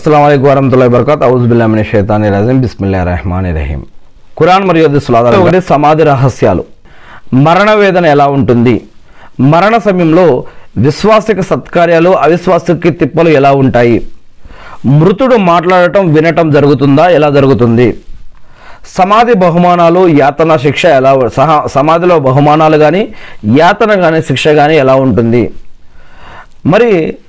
అస్సలం అయికు వరహతుల్లా వరకత్ ఔజుబిల్లామిన షైతాని రజీం బిస్మిల్లా రెహమాన్ రహీం ఖురాన్ మరియు హదీసుల ఆధారంగా ఒకటి సమాధి రహస్యాలు మరణ వేదన ఎలా ఉంటుంది మరణ సమయంలో విశ్వాసిక సత్కార్యాలు అవిశ్వాసిక తిప్పలు ఎలా ఉంటాయి మృతుడు మాట్లాడటం వినటం జరుగుతుందా ఎలా జరుగుతుంది సమాధి బహుమానాలు యాతన శిక్ష ఎలా సహా సమాధిలో బహుమానాలు కానీ యాతన కానీ శిక్ష కానీ ఎలా ఉంటుంది మరి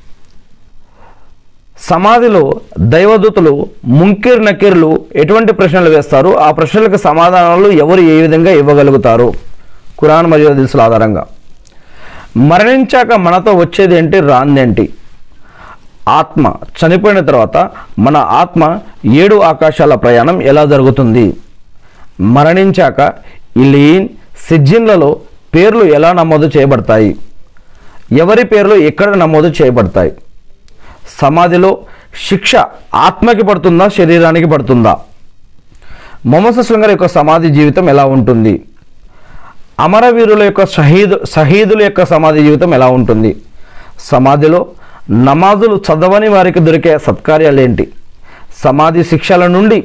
సమాధిలో దైవదూతలు ముంకిర్ నకీర్లు ఎటువంటి ప్రశ్నలు వేస్తారు ఆ ప్రశ్నలకు సమాధానాలు ఎవరు ఏ విధంగా ఇవ్వగలుగుతారు ఖురాన్ మరియు హదీసుల ఆధారంగా మరణించాక మనతో వచ్చేది ఏంటి రాందేంటి ఆత్మ చనిపోయిన తర్వాత మన ఆత్మ ఏడు ఆకాశాల ప్రయాణం ఎలా జరుగుతుంది మరణించాక ఇలీన్ సిజ్జిన్లలో పేర్లు ఎలా నమోదు చేయబడతాయి ఎవరి పేర్లు ఎక్కడ నమోదు చేయబడతాయి సమాధిలో శిక్ష ఆత్మకి పడుతుందా శరీరానికి పడుతుందా మొహమ్మద్ అస్లం గారి యొక్క సమాధి జీవితం ఎలా ఉంటుంది అమరవీరుల యొక్క షహీదు షహీదుల యొక్క సమాధి జీవితం ఎలా ఉంటుంది సమాధిలో నమాజులు చదవని వారికి దొరికే సత్కార్యాలు ఏంటి సమాధి శిక్షల నుండి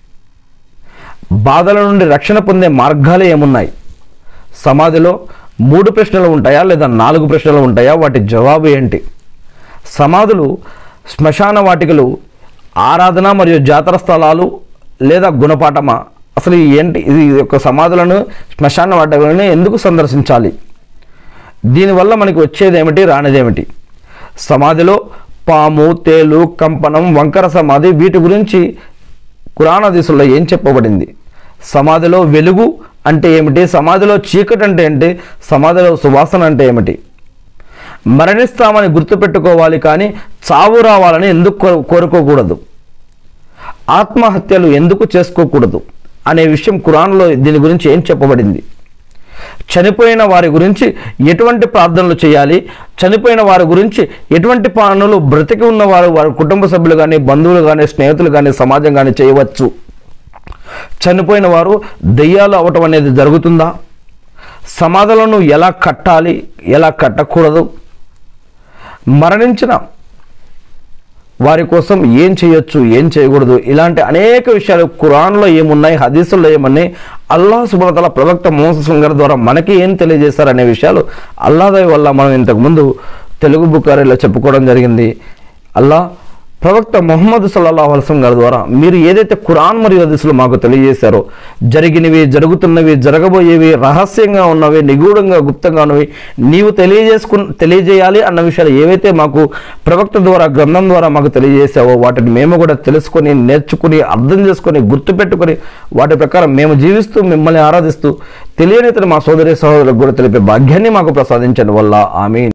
బాధల నుండి రక్షణ పొందే మార్గాలు ఏమున్నాయి సమాధిలో మూడు ప్రశ్నలు ఉంటాయా లేదా నాలుగు ప్రశ్నలు ఉంటాయా వాటి జవాబు ఏంటి సమాధులు శ్మశాన వాటికలు ఆరాధన మరియు జాతర స్థలాలు లేదా గుణపాఠమా అసలు ఈ ఏంటి ఇది యొక్క సమాధులను శ్మశాన వాటికలను ఎందుకు సందర్శించాలి దీనివల్ల మనకి వచ్చేది ఏమిటి రానిదేమిటి సమాధిలో పాము తేలు కంపనం వంకర సమాధి వీటి గురించి కురాణ దిశలో ఏం చెప్పబడింది సమాధిలో వెలుగు అంటే ఏమిటి సమాధిలో చీకటి అంటే ఏంటి సమాధిలో సువాసన అంటే ఏమిటి మరణిస్తామని గుర్తుపెట్టుకోవాలి కానీ చావు రావాలని ఎందుకు కో- కోరుకోకూడదు ఆత్మహత్యలు ఎందుకు చేసుకోకూడదు అనే విషయం ఖురాన్లో దీని గురించి ఏం చెప్పబడింది చనిపోయిన వారి గురించి ఎటువంటి ప్రార్థనలు చేయాలి చనిపోయిన వారి గురించి ఎటువంటి పనులు బ్రతికి ఉన్న వారు వారి కుటుంబ సభ్యులు కానీ బంధువులు కానీ స్నేహితులు కానీ సమాజం కానీ చేయవచ్చు చనిపోయిన వారు దెయ్యాలు అవటం అనేది జరుగుతుందా సమాధులను ఎలా కట్టాలి ఎలా కట్టకూడదు మరణించిన వారి కోసం ఏం చేయొచ్చు ఏం చేయకూడదు ఇలాంటి అనేక విషయాలు ఖురాన్లో ఏమున్నాయి హదీసుల్లో ఏమున్నాయి అల్లాహ్ సుబ్రతల ప్రవక్త మోససం గారి ద్వారా మనకి ఏం తెలియజేశారనే విషయాలు అల్లాదయ వల్ల మనం ఇంతకుముందు తెలుగు బుకారీలో చెప్పుకోవడం జరిగింది అల్లా ప్రవక్త మొహమ్మద్ సల్లాహు అల్సం గారి ద్వారా మీరు ఏదైతే ఖురాన్ మరియు హదీసులు మాకు తెలియజేశారో జరిగినవి జరుగుతున్నవి జరగబోయేవి రహస్యంగా ఉన్నవి నిగూఢంగా గుప్తంగా ఉన్నవి నీవు తెలియజేసుకు తెలియజేయాలి అన్న విషయాలు ఏవైతే మాకు ప్రవక్త ద్వారా గ్రంథం ద్వారా మాకు తెలియజేసావో వాటిని మేము కూడా తెలుసుకొని నేర్చుకుని అర్థం చేసుకొని గుర్తుపెట్టుకొని వాటి ప్రకారం మేము జీవిస్తూ మిమ్మల్ని ఆరాధిస్తూ తెలియని ఇతర మా సోదరి సహోదరులకు కూడా తెలిపే భాగ్యాన్ని మాకు ప్రసాదించండి వల్ల ఆమె